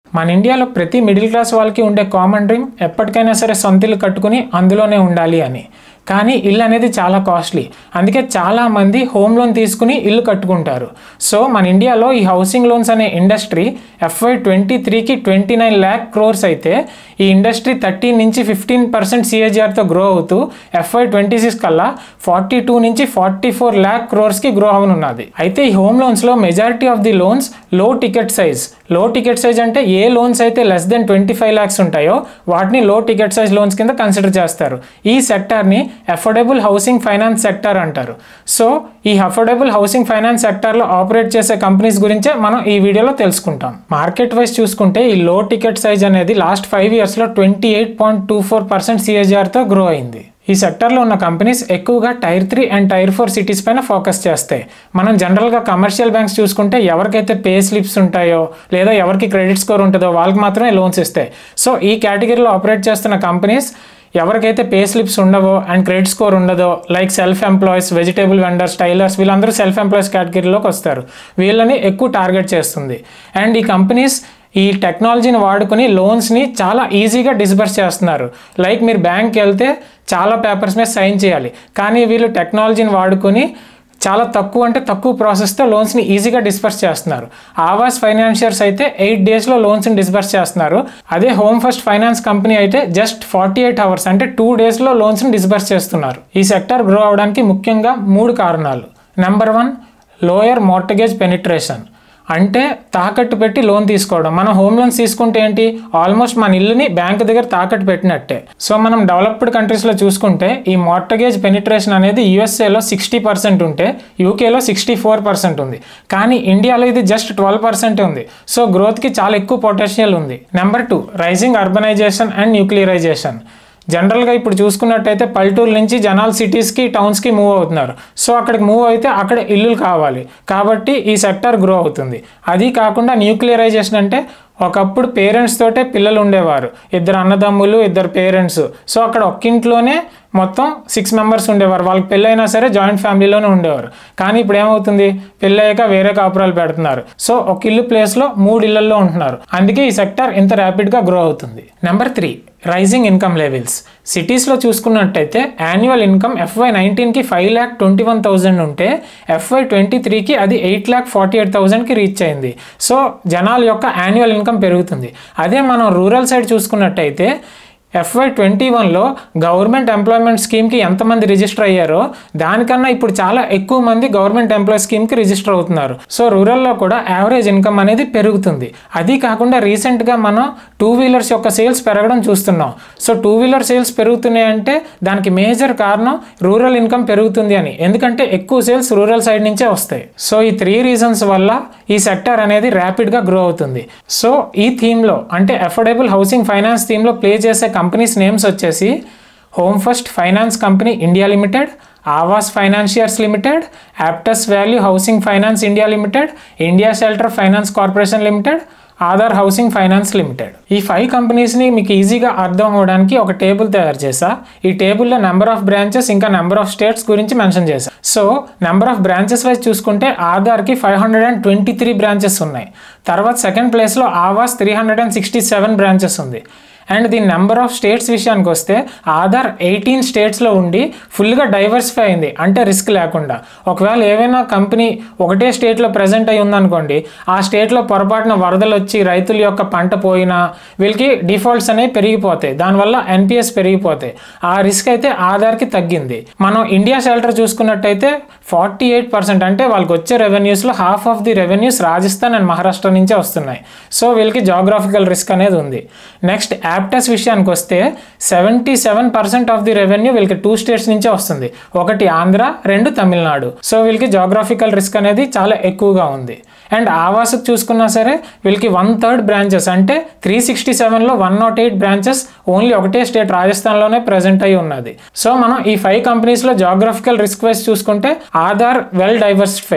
మన ఇండియాలో ప్రతి మిడిల్ క్లాస్ వాళ్ళకి ఉండే కామన్ డ్రీమ్ ఎప్పటికైనా సరే సొంత ఇల్లు కట్టుకుని అందులోనే ఉండాలి అని కానీ ఇల్లు అనేది చాలా కాస్ట్లీ అందుకే చాలామంది హోమ్ లోన్ తీసుకుని ఇల్లు కట్టుకుంటారు సో మన ఇండియాలో ఈ హౌసింగ్ లోన్స్ అనే ఇండస్ట్రీ ఎఫ్ఐ ట్వంటీ త్రీకి ట్వంటీ నైన్ ల్యాక్ క్రోర్స్ అయితే ఈ ఇండస్ట్రీ థర్టీన్ నుంచి ఫిఫ్టీన్ పర్సెంట్ సిఏజిఆర్తో గ్రో అవుతూ ఎఫ్ఐ ట్వంటీ సిక్స్ కల్లా ఫార్టీ టూ నుంచి ఫార్టీ ఫోర్ ల్యాక్ క్రోర్స్కి గ్రో అవనున్నది అయితే ఈ హోమ్ లోన్స్లో majority of the loans low ticket size low ticket size అంటే ఏ లోన్స్ అయితే less then twenty five lakhs ఉంటాయో వాటిని లో టికెట్ సైజ్ లోన్స్ కింద కన్సిడర్ చేస్తారు ఈ సెక్టార్ని అఫోర్డబుల్ హౌసింగ్ ఫైనాన్స్ సెక్టర్ అంటారు సో ఈ అఫోర్డబుల్ హౌసింగ్ ఫైనాన్స్ సెక్టార్లో ఆపరేట్ చేసే కంపెనీస్ గురించే మనం ఈ వీడియోలో తెలుసుకుంటాం మార్కెట్ వైజ్ చూసుకుంటే ఈ లో టికెట్ సైజ్ అనేది లాస్ట్ ఫైవ్ ఇయర్స్లో twenty eight point two four percent సిఏజిఆర్తో గ్రో అయింది ఈ సెక్టర్లో ఉన్న కంపెనీస్ ఎక్కువగా tier three and tier four cities పైన ఫోకస్ చేస్తాయి మనం జనరల్గా కమర్షియల్ బ్యాంక్స్ చూసుకుంటే ఎవరికైతే పే స్లిప్స్ ఉంటాయో లేదా ఎవరికి క్రెడిట్ స్కోర్ ఉంటుందో వాళ్ళకి మాత్రమే లోన్స్ ఇస్తాయి సో ఈ కేటగిరీలో ఆపరేట్ చేస్తున్న కంపెనీస్ ఎవరికైతే పే స్లిప్స్ ఉండవో అండ్ క్రెడిట్ స్కోర్ ఉండదో like self employees vegetable vendors tailors వీళ్ళందరూ సెల్ఫ్ ఎంప్లాయీస్ కేటగిరీలోకి వస్తారు వీళ్ళని ఎక్కువ టార్గెట్ చేస్తుంది అండ్ ఈ కంపెనీస్ ఈ టెక్నాలజీని వాడుకుని లోన్స్ని చాలా ఈజీగా డిస్బర్స్ చేస్తున్నారు లైక్ మీరు బ్యాంక్కి వెళ్తే చాలా పేపర్స్ మీద సైన్ చేయాలి కానీ వీళ్ళు టెక్నాలజీని వాడుకొని చాలా తక్కువ అంటే తక్కువ ప్రాసెస్తో లోన్స్ని ఈజీగా డిస్బర్స్ చేస్తున్నారు ఆవాస్ ఫైనాన్షియర్స్ అయితే ఎయిట్ డేస్లో లోన్స్ని డిస్బర్స్ చేస్తున్నారు అదే హోమ్ ఫస్ట్ ఫైనాన్స్ కంపెనీ అయితే జస్ట్ ఫార్టీ ఎయిట్ అవర్స్ అంటే టూ డేస్లో లోన్స్ని డిస్బర్స్ చేస్తున్నారు ఈ సెక్టర్ గ్రో అవడానికి ముఖ్యంగా మూడు కారణాలు number one lower mortgage penetration అంటే తాకట్టు పెట్టి లోన్ తీసుకోవడం మనం హోమ్ లోన్స్ తీసుకుంటే ఏంటి ఆల్మోస్ట్ మన ఇల్లుని బ్యాంక్ దగ్గర తాకట్టు పెట్టినట్టే సో మనం డెవలప్డ్ కంట్రీస్లో చూసుకుంటే ఈ మార్టగేజ్ పెనిట్రేషన్ అనేది యూఎస్ఏలో సిక్స్టీ పర్సెంట్ ఉంటే యూకేలో సిక్స్టీ ఫోర్ పర్సెంట్ ఉంది కానీ ఇండియాలో ఇది జస్ట్ ట్వెల్వ్ పర్సెంట్ ఉంది సో గ్రోత్కి చాలా ఎక్కువ పొటెన్షియల్ ఉంది number two rising urbanisation and nuclearisation జనరల్గా ఇప్పుడు చూసుకున్నట్టయితే పల్లెటూరు నుంచి జనాలు సిటీస్కి టౌన్స్కి మూవ్ అవుతున్నారు సో అక్కడికి మూవ్ అయితే అక్కడ ఇల్లులు కావాలి కాబట్టి ఈ సెక్టర్ గ్రో అవుతుంది అది కాకుండా న్యూక్లియరైజేషన్ అంటే ఒకప్పుడు పేరెంట్స్ తోటే పిల్లలు ఉండేవారు ఇద్దరు అన్నదమ్ములు ఇద్దరు పేరెంట్స్ సో అక్కడ ఒక్కింట్లోనే మొత్తం సిక్స్ మెంబర్స్ ఉండేవారు వాళ్ళకి పెళ్ళైనా సరే జాయింట్ ఫ్యామిలీలోనే ఉండేవారు కానీ ఇప్పుడు ఏమవుతుంది పెళ్ళయ్యాక వేరే కాపురాలు పెడుతున్నారు సో ఒక ఇల్లు ప్లేస్లో మూడు ఇళ్లలో ఉంటున్నారు అందుకే ఈ సెక్టర్ ఇంత ర్యాపిడ్గా గ్రో అవుతుంది number three rising income levels సిటీస్లో చూసుకున్నట్టయితే యాన్యువల్ ఇన్కమ్ ఎఫ్వై నైన్టీన్కి five lakh twenty one thousand ఉంటే ఎఫ్వై ట్వంటీ త్రీకి అది ఎయిట్ ల్యాక్ ఫార్టీ ఎయిట్ థౌజండ్కి రీచ్ అయింది సో జనాల యొక్క యాన్యువల్ ఇన్కమ్ పెరుగుతుంది అదే మనం రూరల్ సైడ్ చూసుకున్నట్టయితే ఎఫ్వై ట్వంటీ వన్లో గవర్నమెంట్ ఎంప్లాయ్మెంట్ స్కీమ్కి ఎంతమంది రిజిస్టర్ అయ్యారో దానికన్నా ఇప్పుడు చాలా ఎక్కువ మంది గవర్నమెంట్ ఎంప్లాయ్ స్కీమ్కి రిజిస్టర్ అవుతున్నారు సో రూరల్లో కూడా యావరేజ్ ఇన్కమ్ అనేది పెరుగుతుంది అది కాకుండా రీసెంట్గా మనం టూ వీలర్స్ యొక్క సేల్స్ పెరగడం చూస్తున్నాం సో టూ వీలర్ సేల్స్ పెరుగుతున్నాయంటే దానికి మేజర్ కారణం రూరల్ ఇన్కమ్ పెరుగుతుంది అని ఎందుకంటే ఎక్కువ సేల్స్ రూరల్ సైడ్ నుంచే వస్తాయి సో ఈ త్రీ రీజన్స్ వల్ల ఈ సెక్టర్ అనేది ర్యాపిడ్గా గ్రో అవుతుంది సో ఈ థీమ్లో అంటే అఫోర్డబుల్ హౌసింగ్ ఫైనాన్స్ థీమ్లో ప్లే చేసే కంపెనీస్ నేమ్స్ వచ్చేసి Home First Finance Company India Limited Aavas Financiers Limited Aptus Value Housing Finance India Limited India Shelter Finance Corporation Limited Aadhar Housing Finance Limited ఈ five కంపెనీస్ని మీకు ఈజీగా అర్థం అవ్వడానికి ఒక టేబుల్ తయారు చేసా ఈ టేబుల్లో నెంబర్ ఆఫ్ బ్రాంచెస్ ఇంకా నెంబర్ ఆఫ్ స్టేట్స్ గురించి మెన్షన్ చేశా so number of branches wise చూసుకుంటే ఆధార్కి five hundred and twenty three branches ఉన్నాయి తర్వాత సెకండ్ ప్లేస్లో Aavas three hundred and sixty seven branches ఉంది అండ్ దీని నెంబర్ ఆఫ్ స్టేట్స్ విషయానికి వస్తే ఆధార్ ఎయిటీన్ స్టేట్స్లో ఉండి ఫుల్గా డైవర్సిఫై అయింది అంటే రిస్క్ లేకుండా ఒకవేళ ఏవైనా కంపెనీ ఒకటే స్టేట్లో ప్రజెంట్ అయి ఉందనుకోండి ఆ స్టేట్లో పొరపాటున వరదలు వచ్చి రైతుల యొక్క పంట పోయినా వీళ్ళకి డిఫాల్ట్స్ అనేవి పెరిగిపోతాయి దానివల్ల ఎన్పిఎస్ పెరిగిపోతాయి ఆ రిస్క్ అయితే ఆధార్కి తగ్గింది మనం ఇండియా షెల్టర్ చూసుకున్నట్టయితే ఫార్టీ ఎయిట్ పర్సెంట్ అంటే వాళ్ళకి వచ్చే రెవెన్యూస్లో half of the revenues Rajasthan and Maharashtra నుంచే వస్తున్నాయి సో వీళ్ళకి జాగ్రాఫికల్ రిస్క్ అనేది ఉంది నెక్స్ట్ యాప్టెస్ విషయానికి వస్తే seventy seven percent of the revenue వీళ్ళకి టూ స్టేట్స్ నుంచే వస్తుంది ఒకటి ఆంధ్ర రెండు తమిళనాడు సో వీళ్ళకి జాగ్రాఫికల్ రిస్క్ అనేది చాలా ఎక్కువగా ఉంది అండ్ ఆవాసకు చూసుకున్నా సరే వీళ్ళకి వన్ థర్డ్ బ్రాంచెస్ అంటే త్రీ సిక్స్టీ సెవెన్లో one not eight branches only ఒకటే స్టేట్ రాజస్థాన్లోనే ప్రజెంట్ అయి ఉన్నది సో మనం ఈ ఫైవ్ కంపెనీస్లో జాగ్రఫికల్ రిస్క్ వైజ్ చూసుకుంటే ఆధార్ వెల్ డైవర్సిఫైడ్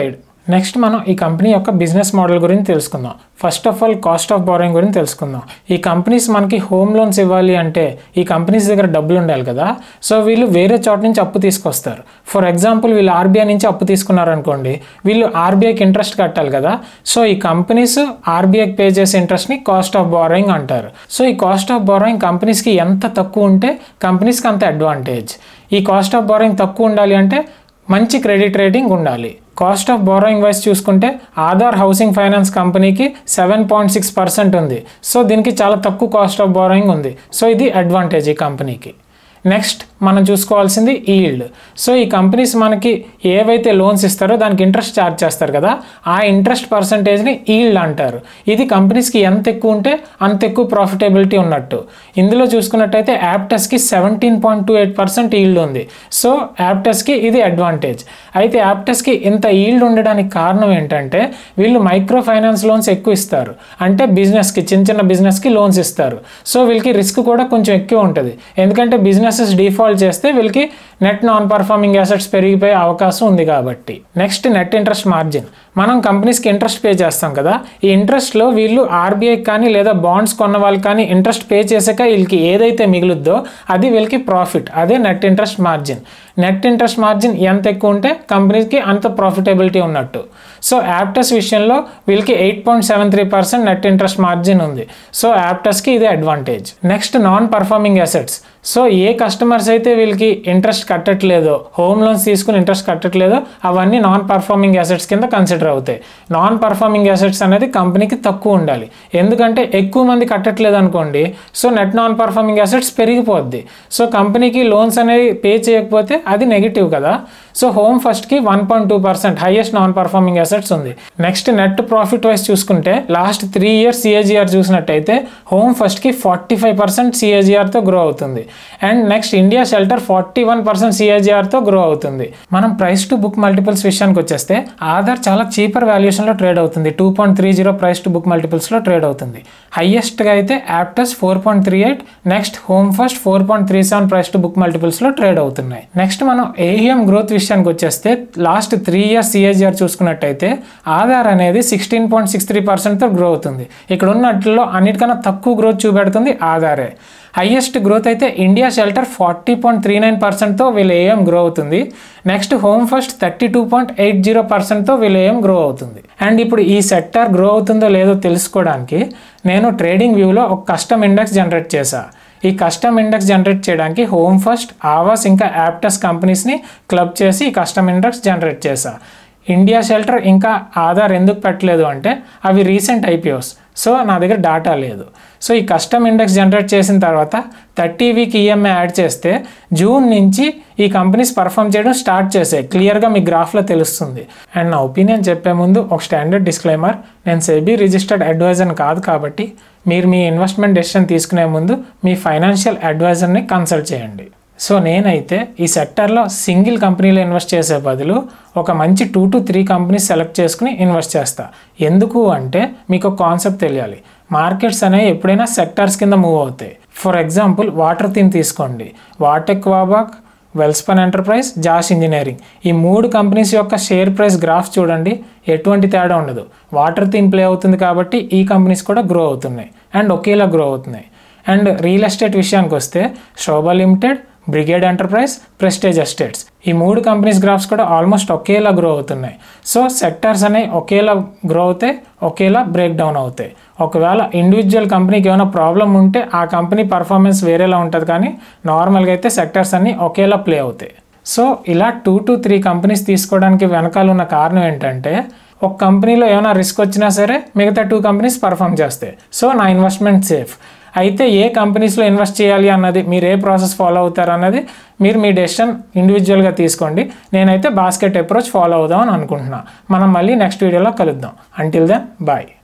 నెక్స్ట్ మనం ఈ కంపెనీ యొక్క బిజినెస్ మోడల్ గురించి తెలుసుకుందాం first of all cost of borrowing గురించి తెలుసుకుందాం ఈ కంపెనీస్ మనకి హోమ్ లోన్స్ ఇవ్వాలి అంటే ఈ కంపెనీస్ దగ్గర డబ్బులు ఉండాలి కదా సో వీళ్ళు వేరే చోట నుంచి అప్పు తీసుకొస్తారు ఫర్ ఎగ్జాంపుల్ వీళ్ళు ఆర్బీఐ నుంచి అప్పు తీసుకున్నారనుకోండి వీళ్ళు ఆర్బీఐకి ఇంట్రెస్ట్ కట్టాలి కదా సో ఈ కంపెనీస్ ఆర్బీఐకి పే చేసే ఇంట్రెస్ట్ని కాస్ట్ ఆఫ్ బారోయింగ్ అంటారు సో ఈ కాస్ట్ ఆఫ్ బారోయింగ్ కంపెనీస్కి ఎంత తక్కువ ఉంటే కంపెనీస్కి అంత అడ్వాంటేజ్ ఈ కాస్ట్ ఆఫ్ బారోయింగ్ తక్కువ ఉండాలి అంటే మంచి క్రెడిట్ రేటింగ్ ఉండాలి కాస్ట్ ఆఫ్ బారోయింగ్ వైస్ చూసుకుంటే ఆధార్ హౌసింగ్ ఫైనాన్స్ కంపెనీకి సెవెన్ పాయింట్ సిక్స్ పర్సెంట్ ఉంది సో దీనికి చాలా తక్కువ కాస్ట్ ఆఫ్ బారోయింగ్ ఉంది సో ఇది అడ్వాంటేజ్ ఈ కంపెనీకి నెక్స్ట్ మనం చూసుకోవాల్సింది ఈల్డ్ సో ఈ కంపెనీస్ మనకి ఏవైతే లోన్స్ ఇస్తారో దానికి ఇంట్రెస్ట్ ఛార్జ్ చేస్తారు కదా ఆ ఇంట్రెస్ట్ పర్సంటేజ్ని ఈల్డ్ అంటారు ఇది కంపెనీస్కి ఎంత ఎక్కువ ఉంటే అంత ఎక్కువ ప్రాఫిటబిలిటీ ఉన్నట్టు ఇందులో చూసుకున్నట్టయితే యాప్టెస్కి seventeen point two eight percent yield ఉంది సో యాప్టెస్కి ఇది అడ్వాంటేజ్ అయితే యాప్టెస్కి ఇంత ఈల్డ్ ఉండడానికి కారణం ఏంటంటే వీళ్ళు మైక్రో ఫైనాన్స్ లోన్స్ ఎక్కువ ఇస్తారు అంటే బిజినెస్కి చిన్న చిన్న బిజినెస్కి లోన్స్ ఇస్తారు సో వీళ్ళకి రిస్క్ కూడా కొంచెం ఎక్కువ ఉంటుంది ఎందుకంటే బిజినెసెస్ డిఫాల్ట్ చేస్తే వీళ్ళకి నెట్ నాన్ పర్ఫార్మింగ్ అసెట్స్ పెరిగిపోయే అవకాశం ఉంది కాబట్టి నెక్స్ట్ నెట్ ఇంట్రెస్ట్ మార్జిన్ మనం కంపెనీస్కి ఇంట్రెస్ట్ పే చేస్తాం కదా ఈ ఇంట్రెస్ట్లో వీళ్ళు ఆర్బీఐ కానీ లేదా బాండ్స్ కొన్న వాళ్ళు కానీ ఇంట్రెస్ట్ పే చేసాక వీళ్ళకి ఏదైతే మిగులుద్దో అది వీళ్ళకి ప్రాఫిట్ అదే net interest margin net interest margin ఎంత ఎక్కువ ఉంటే కంపెనీకి అంత ప్రాఫిటబిలిటీ ఉన్నట్టు సో యాప్టస్ విషయంలో వీళ్ళకి eight point seven three percent net interest margin ఉంది సో యాప్టస్కి ఇది advantage next non performing assets so ఏ కస్టమర్స్ అయితే వీళ్ళకి ఇంట్రెస్ట్ కట్టట్లేదో హోమ్ లోన్స్ తీసుకుని ఇంట్రెస్ట్ కట్టట్లేదో అవన్నీ నాన్ పర్ఫార్మింగ్ అసెట్స్ కింద కన్సిడర్ అవుతాయి నాన్ పర్ఫార్మింగ్ అసెట్స్ అనేది కంపెనీకి తక్కువ ఉండాలి ఎందుకంటే ఎక్కువ మంది కట్టట్లేదు అనుకోండి so net non performing assets పెరిగిపోద్ది సో కంపెనీకి లోన్స్ అనేవి పే చేయకపోతే అది నెగిటివ్ కదా సో హోమ్ ఫస్ట్కి one point two percent highest non performing assets ఉంది నెక్స్ట్ నెట్ ప్రాఫిట్ వైస్ చూసుకుంటే లాస్ట్ త్రీ ఇయర్స్ సిఏజిఆర్ చూసినట్టయితే హోమ్ ఫస్ట్కి ఫార్టీ ఫైవ్ పర్సెంట్ సిఏజిఆర్తో గ్రో అవుతుంది and next India Shelter forty one percent సిఏజిఆర్తో grow అవుతుంది మనం ప్రైస్ టు బుక్ మల్టిపుల్స్ విషయానికి వచ్చేస్తే ఆధార్ చాలా చీపర్ వాల్యుయేషన్లో ట్రేడ్ అవుతుంది two point three zero price to book మల్టిపుల్స్లో ట్రేడ్ అవుతుంది హైయెస్ట్గా అయితే Aptus four point three eight next Home First four point three seven price to book మల్టిపుల్స్లో ట్రేడ్ అవుతున్నాయి నెక్స్ట్ మనం ఏఈఎం గ్రోత్ విషయానికి వచ్చేస్తే లాస్ట్ త్రీ ఇయర్స్ సిఏజిఆర్ చూసుకున్నట్టయితే ఆధార్ అనేది సిక్స్టీన్ పాయింట్ సిక్స్ త్రీ పర్సెంట్తో గ్రో అవుతుంది ఇక్కడ ఉన్నట్లో అన్నిటికన్నా తక్కువ గ్రోత్ చూపెడుతుంది ఆధారే హైయెస్ట్ గ్రోత్ అయితే India Shelter forty point three nine పర్సెంట్తో వీళ్ళ ఏఎం గ్రో అవుతుంది next Home First thirty two point eight zero పర్సెంట్తో వీళ్ళ ఏఎం గ్రో అవుతుంది అండ్ ఇప్పుడు ఈ సెక్టర్ గ్రో అవుతుందో లేదో తెలుసుకోవడానికి నేను ట్రేడింగ్ వ్యూలో ఒక కస్టమ్ ఇండెక్స్ జనరేట్ చేశా ఈ కస్టమ్ ఇండెక్స్ జనరేట్ చేయడానికి హోమ్ ఫస్ట్ ఆవాస్ ఇంకా యాప్టస్ కంపెనీస్ని క్లబ్ చేసి ఈ కస్టమ్ ఇండెక్స్ జనరేట్ చేశా ఇండియా షెల్టర్ ఇంకా ఆధార్ ఎందుకు పెట్టలేదు అంటే అవి రీసెంట్ ఐపీఓస్ సో నా దగ్గర డాటా లేదు సో ఈ కస్టమ్ ఇండెక్స్ జనరేట్ చేసిన తర్వాత థర్టీ వీక్ ఈఎంఐ యాడ్ చేస్తే జూన్ నుంచి ఈ కంపెనీస్ పర్ఫామ్ చేయడం స్టార్ట్ చేసాయి క్లియర్గా మీ గ్రాఫ్లో తెలుస్తుంది అండ్ నా ఒపీనియన్ చెప్పే ముందు ఒక స్టాండర్డ్ డిస్క్లైమర్ నేను సెబీ రిజిస్టర్డ్ అడ్వైజర్ కాదు కాబట్టి మీరు మీ ఇన్వెస్ట్మెంట్ డెసిషన్ తీసుకునే ముందు మీ ఫైనాన్షియల్ అడ్వైజర్ని కన్సల్ట్ చేయండి సో నేనైతే ఈ సెక్టర్లో సింగిల్ కంపెనీలో ఇన్వెస్ట్ చేసే బదులు ఒక మంచి two to three companies select చేసుకుని ఇన్వెస్ట్ చేస్తా ఎందుకు అంటే మీకు ఒక కాన్సెప్ట్ తెలియాలి మార్కెట్స్ అనేవి ఎప్పుడైనా సెక్టార్స్ కింద మూవ్ అవుతాయి ఫర్ ఎగ్జాంపుల్ వాటర్ థీమ్ తీసుకోండి Va Tech Wabag Welspun Enterprise Jash Engineering ఈ మూడు కంపెనీస్ యొక్క షేర్ ప్రైస్ గ్రాఫ్ చూడండి ఎటువంటి తేడా ఉండదు వాటర్ థీమ్ ప్లే అవుతుంది కాబట్టి ఈ కంపెనీస్ కూడా గ్రో అవుతున్నాయి అండ్ ఒకేలా గ్రో అవుతున్నాయి అండ్ రియల్ ఎస్టేట్ విషయానికి వస్తే Sobha Limited Brigade Enterprise Prestige Estates ఈ మూడు కంపెనీస్ గ్రాఫ్స్ కూడా ఆల్మోస్ట్ ఒకేలా గ్రో అవుతున్నాయి సో సెక్టార్స్ అనేవి ఒకేలా గ్రో అవుతాయి ఒకేలా బ్రేక్ డౌన్ అవుతాయి ఒకవేళ ఇండివిజువల్ కంపెనీకి ఏమైనా ప్రాబ్లం ఉంటే ఆ కంపెనీ పర్ఫార్మెన్స్ వేరేలా ఉంటుంది కానీ నార్మల్గా అయితే సెక్టార్స్ అన్నీ ఒకేలా ప్లే అవుతాయి సో ఇలా టూ టు త్రీ కంపెనీస్ తీసుకోవడానికి వెనకాల ఉన్న కారణం ఏంటంటే ఒక కంపెనీలో ఏమైనా రిస్క్ వచ్చినా సరే మిగతా టూ కంపెనీస్ పర్ఫామ్ చేస్తాయి సో నా ఇన్వెస్ట్మెంట్ సేఫ్ అయితే ఏ కంపెనీస్లో ఇన్వెస్ట్ చేయాలి అన్నది మీరు ఏ ప్రాసెస్ ఫాలో అవుతారు అన్నది మీరు మీ డెసిషన్ ఇండివిజువల్గా తీసుకోండి నేనైతే బాస్కెట్ అప్రోచ్ ఫాలో అవుదామని అనుకుంటున్నా మనం మళ్ళీ నెక్స్ట్ వీడియోలో కలుద్దాం అంటిల్ దెన్ బాయ్